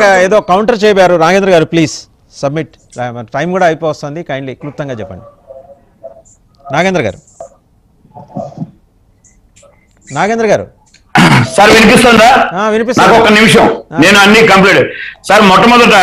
ఏదో కౌంటర్ చేయబారు నాగేంద్ర గారు please submit time కూడా అయిపోతుంది కైండ్లీ క్లుప్తంగా చెప్పండి నాగేంద్ర గారు నాగేంద్ర గారు సార్ వినిపిస్తుందా ఆ, వినిపిస్తుంది. నాకు ఒక నిమిషం నేను అన్ని కంప్లీట్ సార్ మొట్టమొదట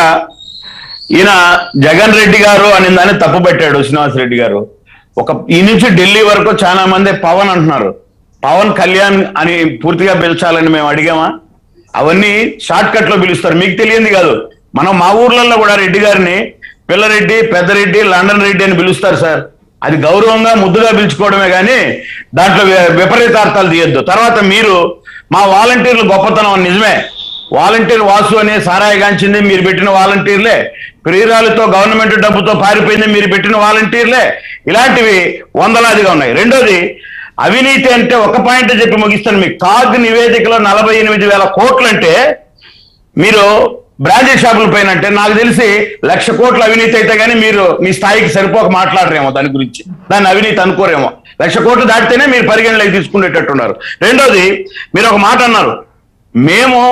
ఈయన జగన్ రెడ్డి గారు అని దాన్ని తప్పు పెట్టాడు శ్రీనివాస్ రెడ్డి గారు ఒక ఈ నుంచి ఢిల్లీ వరకు చాలా మంది పవన్ అంటున్నారు పవన్ కళ్యాణ్ అని పూర్తిగా పిలిచాలని మేము అడిగామా అవన్నీ షార్ట్ కట్ లో పిలుస్తారు మీకు తెలియంది కాదు మనం మా ఊర్లలో కూడా రెడ్డి గారిని పిల్లరెడ్డి పెద్దరెడ్డి లండన్ రెడ్డి అని పిలుస్తారు సార్ అది గౌరవంగా ముద్దుగా పిలుచుకోవడమే కానీ దాంట్లో వి- విపరీతార్థాలు తీయొద్దు తర్వాత మీరు మా వాలంటీర్లు గొప్పతనం అని నిజమే వాలంటీర్ వాసు అనే సారాయి గాంచింది మీరు పెట్టిన వాలంటీర్లే ప్రియురాలతో గవర్నమెంట్ డబ్బుతో పారిపోయింది మీరు పెట్టిన వాలంటీర్లే ఇలాంటివి వందలాదిగా ఉన్నాయి రెండోది అవినీతి అంటే ఒక పాయింట్ చెప్పి ముగిస్తాను మీకు కాగ్ నివేదికలో నలభై ఎనిమిది వేల కోట్లు అంటే మీరు బ్రాండీ షాపుల పైన అంటే నాకు తెలిసి లక్ష కోట్ల అవినీతి అయితే కానీ మీరు మీ స్థాయికి సరిపోక మాట్లాడరేమో దాని గురించి దాన్ని అవినీతి అనుకోరేమో లక్ష కోట్లు దాటితేనే మీరు పరిగణలోకి తీసుకునేటట్టున్నారు రెండోది మీరు ఒక మాట అన్నారు మేము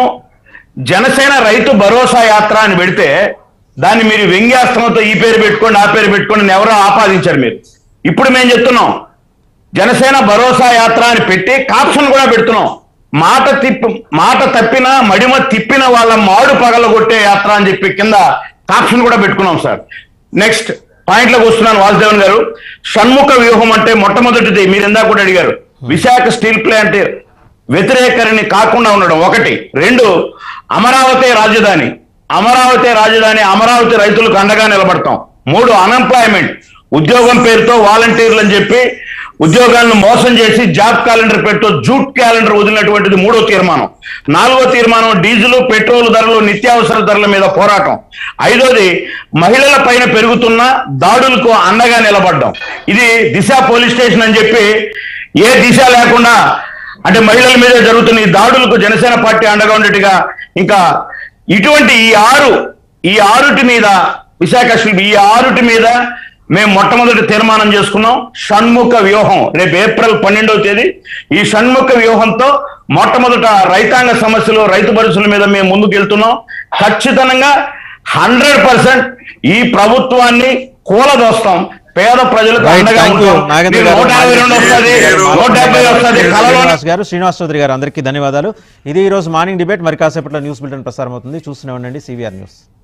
జనసేన రైతు భరోసా యాత్ర అని పెడితే దాన్ని మీరు వ్యంగ్యాస్త్రంతో ఈ పేరు పెట్టుకోండి ఆ పేరు పెట్టుకోండి అని ఎవరో ఆపాదించారు మీరు ఇప్పుడు మేము చెప్తున్నాం జనసేన భరోసా యాత్ర అని పెట్టి కాప్షన్ కూడా పెడుతున్నాం మాట తిప్పి మాట తప్పిన మడిమ తిప్పిన వాళ్ళ మాడు పగలగొట్టే యాత్ర అని చెప్పి కింద కాప్షన్ కూడా పెట్టుకున్నాం సార్ నెక్స్ట్ పాయింట్లోకి వస్తున్నాను వాసుదేవన్ గారు షణ్ముఖ వ్యూహం అంటే మొట్టమొదటిది మీరు ఇందాక కూడా అడిగారు విశాఖ స్టీల్ ప్లాంట్ వ్యతిరేకరిని కాకుండా ఉండడం ఒకటి రెండు అమరావతి రాజధాని అమరావతి రాజధాని అమరావతి రైతులకు అండగా నిలబడతాం మూడు అన్ఎంప్లాయ్మెంట్ ఉద్యోగం పేరుతో వాలంటీర్లు అని చెప్పి ఉద్యోగాలను మోసం చేసి జాబ్ క్యాలెండర్ పెట్టు జూట్ క్యాలెండర్ వదిలినటువంటిది మూడో తీర్మానం నాలుగో తీర్మానం డీజిల్ పెట్రోల్ ధరలు నిత్యావసర ధరల మీద పోరాటం ఐదోది మహిళల పైన పెరుగుతున్న దాడులకు అండగా నిలబడ్డం ఇది దిశ పోలీస్ స్టేషన్ అని చెప్పి ఏ దిశ లేకుండా అంటే మహిళల మీద జరుగుతున్న ఈ దాడులకు జనసేన పార్టీ అండగా ఉండేట్టుగా ఇంకా ఇటువంటి ఈ ఆరు ఈ ఆరుటి మీద విశాఖ శిల్పి ఈ ఆరుటి మీద మేము మొట్టమొదటి తీర్మానం చేసుకున్నాం షణ్ముఖ వ్యూహం రేపు ఏప్రిల్ పన్నెండవ తేదీ ఈ షణ్ముఖ వ్యూహంతో మొట్టమొదట రైతాంగ సమస్యలు రైతు పరిస్థితుల మీద మేము ముందుకు వెళ్తున్నాం ఖచ్చితంగా హండ్రెడ్ పర్సెంట్ ఈ ప్రభుత్వాన్ని కూలదోస్తాం పేద ప్రజలకు రైట్ అండగా థ్యాంక్ యూ ఉంటాం నాగేంద్ర మీరు గారు నూట యాభై రెండు వస్తుంది నూట డెబ్బై వస్తుంది కలలో శ్రీనివాస్ గారు శ్రీనివాస్ చౌదరి గారు అందరికీ ధన్యవాదాలు ఇది ఈ రోజు మార్నింగ్ డిబేట్ మరి కాసేపట్లో న్యూస్ బులెటిన్ ప్రసారం అవుతుంది చూస్తూనే ఉండండి సివిఆర్ న్యూస్